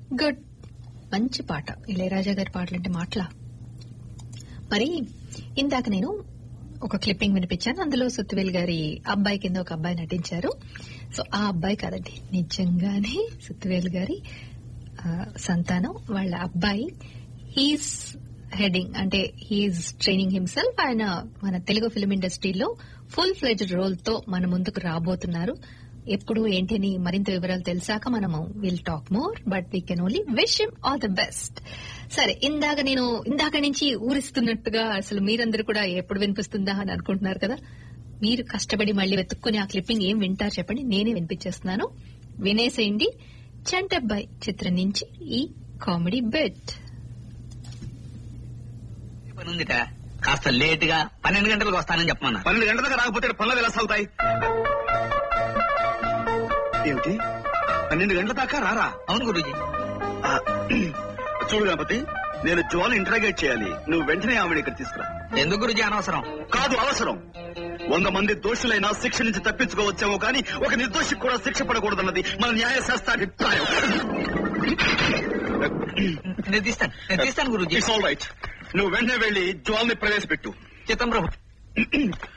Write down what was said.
good మంచి పాట ఇళయరాజా గారి పాటలు అంటే మాటలా మరి ఇందాక నేను ఒక క్లిప్పింగ్ వినిపించాను అందులో సుత్తివేల్ గారి అబ్బాయి కింద ఒక అబ్బాయి నటించారు సో ఆ అబ్బాయి కాదండి నిజంగానే సుత్తివేల్ గారి ఆ, సంతానం వాళ్ళ అబ్బాయి హీస్ హెడింగ్ అంటే హీఈస్ ట్రైనింగ్ హిమ్సెల్ఫ్ ఆయన మన తెలుగు ఫిల్మ్ ఇండస్ట్రీలో ఫుల్ ఫ్లెజ్డ్ రోల్ తో మన ముందుకు రాబోతున్నారు ఎప్పుడు ఏంటిని మరింత వివరాలు తెలిసాక మనము will talk more but we can only wish him all the best సరే ఇందాక నేను ఇందాక నుంచి ఊరిస్తున్నట్టుగా అసలు మీరందరూ కూడా ఎప్పుడు వినిపిస్తుందా అని అనుకుంటున్నారు కదా మీరు కష్టపడి మళ్ళీ వెతుక్కుని ఆ క్లిప్పింగ్ ఏం వింటారు చెప్పండి నేనే వినిపించేస్తున్నాను వినేసేయండి చంటబ్బాయి చిత్రం నుంచి ఈ కామెడీ బెట్ పని ఉందిట కాస్త లేట్ గా పన్నెండు గంటలకు వస్తానని చెప్పమన్నా పన్నెండు గంటలకు రాకపోతే పనులు ఎలా సాగుతాయి ఏమిటి పన్నెండు గంటల దాకా రారా అవును గురూజీ ఆ, చూడు గణపతి నేను జోన్ ఇంటరాగేట్ చేయాలి నువ్వు వెంటనే ఆమెను ఇక్కడ తీసుకురా ఎందుకు గురూజీ అనవసరం కాదు అవసరం వంద మంది దోషులైనా శిక్ష నుంచి తప్పించుకోవచ్చేమో కానీ ఒక నిర్దోషికి కూడా శిక్ష పడకూడదన్నది మన న్యాయశాస్త్ర అభిప్రాయం నేను తీస్తాను నేను తీస్తాను గురూజీ ఇట్స్ ఆల్ రైట్ నువ్వు వెంటనే వెళ్లి జ్వాల్ని ప్రవేశపెట్టు చిత్తం ప్రభు